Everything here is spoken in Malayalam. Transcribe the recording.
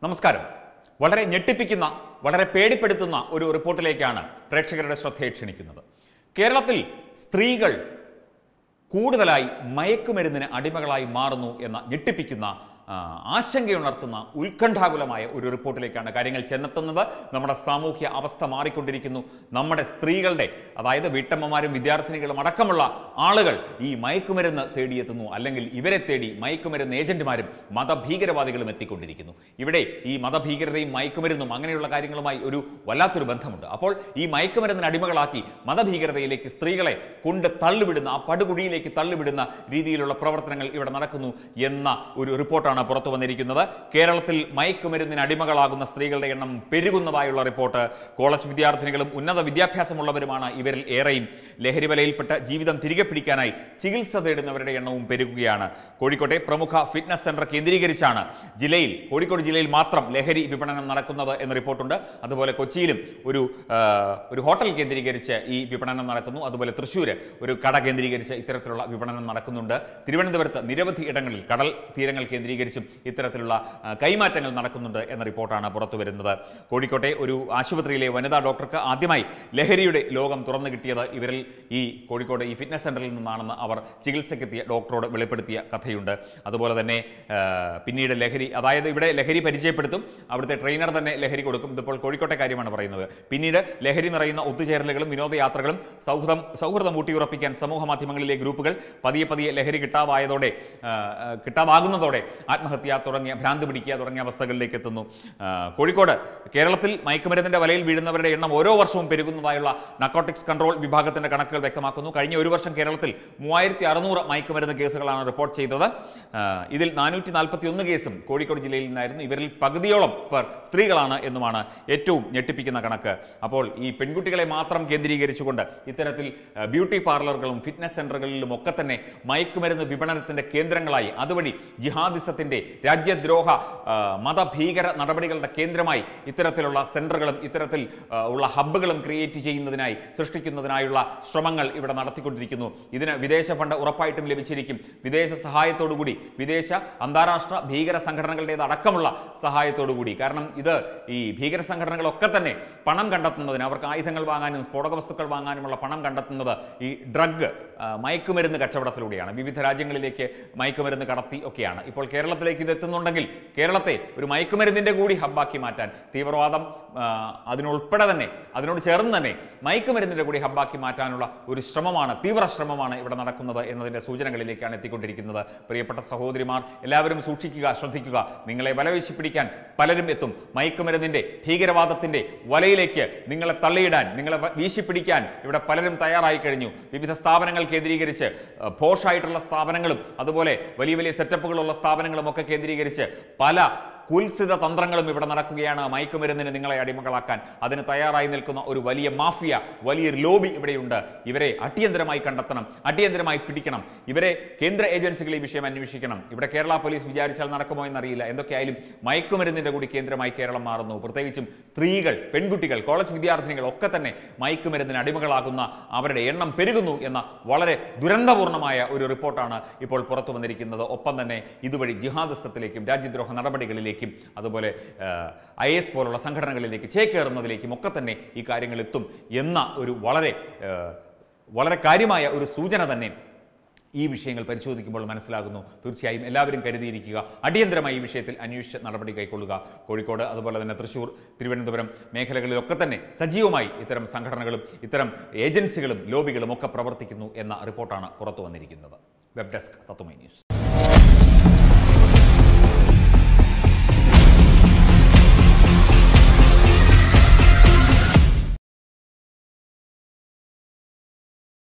നമസ്കാരം വളരെ ഞെട്ടിപ്പിക്കുന്ന വളരെ പേടിപ്പെടുത്തുന്ന ഒരു റിപ്പോർട്ടിലേക്കാണ് പ്രേക്ഷകരുടെ ശ്രദ്ധയെ ക്ഷണിക്കുന്നത് കേരളത്തിൽ സ്ത്രീകൾ കൂടുതലായി മയക്കുമരുന്നിന് അടിമകളായി മാറുന്നു എന്ന ഞെട്ടിപ്പിക്കുന്ന ആ, ആശങ്കയുണർത്തുന്ന ഉത്കണ്ഠാകുലമായ ഒരു റിപ്പോർട്ടിലേക്കാണ് കാര്യങ്ങൾ ചെന്നെത്തുന്നത് നമ്മുടെ സാമൂഹ്യ അവസ്ഥ മാറിക്കൊണ്ടിരിക്കുന്നു നമ്മുടെ സ്ത്രീകളുടെ അതായത് വീട്ടമ്മമാരും വിദ്യാർത്ഥിനികളും അടക്കമുള്ള ആളുകൾ ഈ മയക്കുമരുന്ന് തേടിയെത്തുന്നു അല്ലെങ്കിൽ ഇവരെ തേടി മയക്കുമരുന്ന് ഏജന്റുമാരും മതഭീകരവാദികളും എത്തിക്കൊണ്ടിരിക്കുന്നു ഇവിടെ ഈ മതഭീകരതയും മയക്കുമരുന്നും അങ്ങനെയുള്ള കാര്യങ്ങളുമായി ഒരു വല്ലാത്തൊരു ബന്ധമുണ്ട് അപ്പോൾ ഈ മയക്കുമരുന്നിന് അടിമകളാക്കി മതഭീകരതയിലേക്ക് സ്ത്രീകളെ കൊണ്ട് തള്ളിവിടുന്ന ആ പടുകുഴിയിലേക്ക് തള്ളിവിടുന്ന രീതിയിലുള്ള പ്രവർത്തനങ്ങൾ ഇവിടെ നടക്കുന്നു എന്ന ഒരു റിപ്പോർട്ടാണ് പുറത്തു വന്നിരിക്കുന്നത് കേരളത്തിൽ മയക്കുമരുന്നിന് അടിമകളാകുന്ന സ്ത്രീകളുടെ എണ്ണം പെരുകുന്നതായുള്ള റിപ്പോർട്ട് കോളേജ് വിദ്യാർത്ഥിനികളും ഉന്നത വിദ്യാഭ്യാസമുള്ളവരുമാണ് ഇവരിൽ ഏറെയും ലഹരി വലയിൽപ്പെട്ട് ജീവിതം തിരികെ പിടിക്കാനായി ചികിത്സ തേടുന്നവരുടെ എണ്ണവും പെരുകുകയാണ് കോഴിക്കോട്ടെ പ്രമുഖ ഫിറ്റ്നസ് സെന്റർ കേന്ദ്രീകരിച്ചാണ് ജില്ലയിൽ കോഴിക്കോട് ജില്ലയിൽ മാത്രം ലഹരി വിപണനം നടക്കുന്നത് എന്ന റിപ്പോർട്ടുണ്ട് അതുപോലെ കൊച്ചിയിലും ഒരു ആ, ഒരു ഹോട്ടൽ കേന്ദ്രീകരിച്ച് ഈ വിപണനം നടക്കുന്നു അതുപോലെ തൃശ്ശൂർ ഒരു കട കേന്ദ്രീകരിച്ച് ഇത്തരത്തിലുള്ള വിപണനം നടക്കുന്നുണ്ട് തിരുവനന്തപുരത്ത് നിരവധി ഇടങ്ങളിൽ കടൽ തീരങ്ങൾ കേന്ദ്രീകരിച്ചും ഇത്തരത്തിലുള്ള ആ, കൈമാറ്റങ്ങൾ നടക്കുന്നുണ്ട് എന്ന റിപ്പോർട്ടാണ് പുറത്തു വരുന്നത് കോഴിക്കോട്ടെ ഒരു ആശുപത്രിയിലെ വനിതാ ഡോക്ടർക്ക് ആദ്യമായി ലഹരിയുടെ ലോകം തുറന്നു കിട്ടിയത് ഇവരിൽ ഈ കോഴിക്കോട് ഈ ഫിറ്റ്നസ് സെന്ററിൽ നിന്നാണെന്ന് അവർ ചികിത്സയ്ക്കെത്തിയ ഡോക്ടറോട് വെളിപ്പെടുത്തിയ കഥയുണ്ട് അതുപോലെ തന്നെ ആ, പിന്നീട് ലഹരി അതായത് ഇവിടെ ലഹരി പരിചയപ്പെടുത്തും അവിടുത്തെ ട്രെയിനർ തന്നെ ലഹരി കൊടുക്കും ഇതിപ്പോൾ കോഴിക്കോട്ടെ കാര്യമാണ് പറയുന്നത് പിന്നീട് ലഹരി നിറയുന്ന ഒത്തുചേരലുകളും വിനോദയാത്രകളും സൗഹൃദം സൗഹൃദം ഊട്ടിയുറപ്പിക്കാൻ സമൂഹ മാധ്യമങ്ങളിലെ ഗ്രൂപ്പുകൾ പതിയെ പതിയെ ലഹരി കിട്ടാതായതോടെ ആ, ആ, കിട്ടാതാകുന്നതോടെ ആത്മഹത്യ തുടങ്ങിയ ഭ്രാന്ത് പിടിക്കുക തുടങ്ങിയ അവസ്ഥകളിലേക്ക് എത്തുന്നു ആ, കോഴിക്കോട് കേരളത്തിൽ മയക്കുമരുന്നിന്റെ വലയിൽ വീഴുന്നവരുടെ എണ്ണം ഓരോ വർഷവും പെരുകുന്നതായുള്ള നക്കോട്ടിക്സ് കൺട്രോൾ വിഭാഗത്തിന്റെ കണക്കുകൾ വ്യക്തമാക്കുന്നു കഴിഞ്ഞ ഒരു വർഷം കേരളത്തിൽ മൂവായിരത്തി അറുന്നൂറ് മയക്കുമരുന്ന് കേസുകളാണ് റിപ്പോർട്ട് ചെയ്തത് ആ, ഇതിൽ നാനൂറ്റി നാൽപ്പത്തി ഒന്ന് കേസും കോഴിക്കോട് ജില്ലയിൽ നിന്നായിരുന്നു ഇവരിൽ പകുതിയോളം പേർ സ്ത്രീകളാണ് എന്നുമാണ് ഏറ്റവും ഞെട്ടിപ്പിക്കുന്ന കണക്ക് അപ്പോൾ ഈ പെൺകുട്ടികളെ മാത്രം കേന്ദ്രീകരിച്ചുകൊണ്ട് ഇത്തരത്തിൽ ആ, ബ്യൂട്ടി പാർലറുകളും ഫിറ്റ്നസ് സെന്ററുകളിലും ഒക്കെ തന്നെ മയക്കുമരുന്ന് വിപണനത്തിന്റെ കേന്ദ്രങ്ങളായി അതുവഴി ജിഹാദിസത്തിന്റെ രാജ്യദ്രോഹ ആ, മതഭീകര നടപടികളുടെ കേന്ദ്രമായി ഇത്തരത്തിലുള്ള സെന്ററുകളും ഇത്തരത്തിൽ ആ, ഉള്ള ഹബ്ബുകളും ക്രിയേറ്റ് ചെയ്യുന്നതിനായി സൃഷ്ടിക്കുന്നതിനായുള്ള ശ്രമങ്ങൾ ഇവിടെ നടത്തിക്കൊണ്ടിരിക്കുന്നു ഇതിന് വിദേശ ഫണ്ട് ഉറപ്പായിട്ടും ലഭിച്ചിരിക്കും വിദേശ സഹായത്തോടുകൂടി വിദേശ അന്താരാഷ്ട്ര ഭീകര സംഘടനകളുടേത് അടക്കമുള്ള സഹായത്തോടുകൂടി കാരണം ഇത് ഈ ഭീകര സംഘടനകളൊക്കെ തന്നെ പണം കണ്ടെത്തുന്നതിന് അവർക്ക് ആയുധങ്ങൾ വാങ്ങാനും സ്ഫോടക വസ്തുക്കൾ വാങ്ങാനുമുള്ള പണം കണ്ടെത്തുന്നത് ഈ ഡ്രഗ് ആ, മയക്കുമരുന്ന് കച്ചവടത്തിലൂടെയാണ് വിവിധ രാജ്യങ്ങളിലേക്ക് മയക്കുമരുന്ന് കടത്തി ഒക്കെയാണ് ഇപ്പോൾ കേരളത്തിലേക്ക് ഇത് എത്തുന്നുണ്ടെങ്കിൽ കേരളത്തെ ഒരു മയക്കുമരുന്നിന്റെ കൂടി ഹബ്ബാക്കി മാറ്റാൻ തീവ്രവാദം ആ, അതിനുൾപ്പെടെ തന്നെ അതിനോട് ചേർന്ന് തന്നെ മയക്കുമരുന്നിന്റെ കൂടി ഹബ്ബാക്കി മാറ്റാനുള്ള ഒരു ശ്രമമാണ് തീവ്ര ശ്രമമാണ് ഇവിടെ നടക്കുന്നത് എന്നതിന്റെ സൂചനകളിലേക്കാണ് എത്തിക്കൊണ്ടിരിക്കുന്നത് പ്രിയപ്പെട്ട സഹോദരിമാർ എല്ലാവരും സൂക്ഷിക്കുക ശ്രദ്ധിക്കുക നിങ്ങളെ വലവീശി പിടിക്കാൻ പലരും എത്തും മയക്കുമരുന്നിന്റെ ഭീകരവാദത്തിന്റെ വലയിലേക്ക് നിങ്ങളെ തള്ളിയിടാൻ നിങ്ങളെ വ- വീശിപ്പിടിക്കാൻ ഇവിടെ പലരും തയ്യാറായി കഴിഞ്ഞു വിവിധ സ്ഥാപനങ്ങൾ കേന്ദ്രീകരിച്ച് അഹ്, പോഷായിട്ടുള്ള സ്ഥാപനങ്ങളും അതുപോലെ വലിയ വലിയ സെറ്റപ്പുകളുള്ള സ്ഥാപനങ്ങളും ഒക്കെ കേന്ദ്രീകരിച്ച് പല കുൽസിത തന്ത്രങ്ങളും ഇവിടെ നടക്കുകയാണ് മയക്കുമരുന്നിന് നിങ്ങളെ അടിമകളാക്കാൻ അതിന് തയ്യാറായി നിൽക്കുന്ന ഒരു വലിയ മാഫിയ വലിയൊരു ലോബി ഇവിടെയുണ്ട് ഇവരെ അടിയന്തരമായി കണ്ടെത്തണം അടിയന്തരമായി പിടിക്കണം ഇവരെ കേന്ദ്ര ഏജൻസികൾ ഈ വിഷയം അന്വേഷിക്കണം ഇവിടെ കേരള പോലീസ് വിചാരിച്ചാൽ നടക്കുമോ എന്നറിയില്ല എന്തൊക്കെയായാലും മയക്കുമരുന്നിന്റെ കൂടി കേന്ദ്രമായി കേരളം മാറുന്നു പ്രത്യേകിച്ചും സ്ത്രീകൾ പെൺകുട്ടികൾ കോളേജ് വിദ്യാർത്ഥിനികൾ ഒക്കെ തന്നെ മയക്കുമരുന്നിന് അടിമകളാകുന്ന അവരുടെ എണ്ണം പെരുകുന്നു എന്ന വളരെ ദുരന്തപൂർണമായ ഒരു റിപ്പോർട്ടാണ് ഇപ്പോൾ പുറത്തു വന്നിരിക്കുന്നത് ഒപ്പം തന്നെ ഇതുവഴി ജിഹാദിസത്തിലേക്കും രാജ്യദ്രോഹ നടപടികളിലേക്കും അതുപോലെ ഐ എസ് പോലുള്ള സംഘടനകളിലേക്ക് ചേക്കേറുന്നതിലേക്കും ഒക്കെ തന്നെ ഈ കാര്യങ്ങൾ എത്തും എന്ന ഒരു വളരെ ആ, വളരെ കാര്യമായ ഒരു സൂചന തന്നെ ഈ വിഷയങ്ങൾ പരിശോധിക്കുമ്പോൾ മനസ്സിലാകുന്നു തീർച്ചയായും എല്ലാവരും കരുതിയിരിക്കുക അടിയന്തരമായി ഈ വിഷയത്തിൽ അന്വേഷിച്ച് നടപടി കൈക്കൊള്ളുക കോഴിക്കോട് അതുപോലെ തന്നെ തൃശ്ശൂർ തിരുവനന്തപുരം മേഖലകളിലൊക്കെ തന്നെ സജീവമായി ഇത്തരം സംഘടനകളും ഇത്തരം ഏജൻസികളും ലോബികളും ഒക്കെ പ്രവർത്തിക്കുന്നു എന്ന റിപ്പോർട്ടാണ് പുറത്തു വന്നിരിക്കുന്നത് വെബ് ഡെസ്ക് തത്വമൈ ന്യൂസ്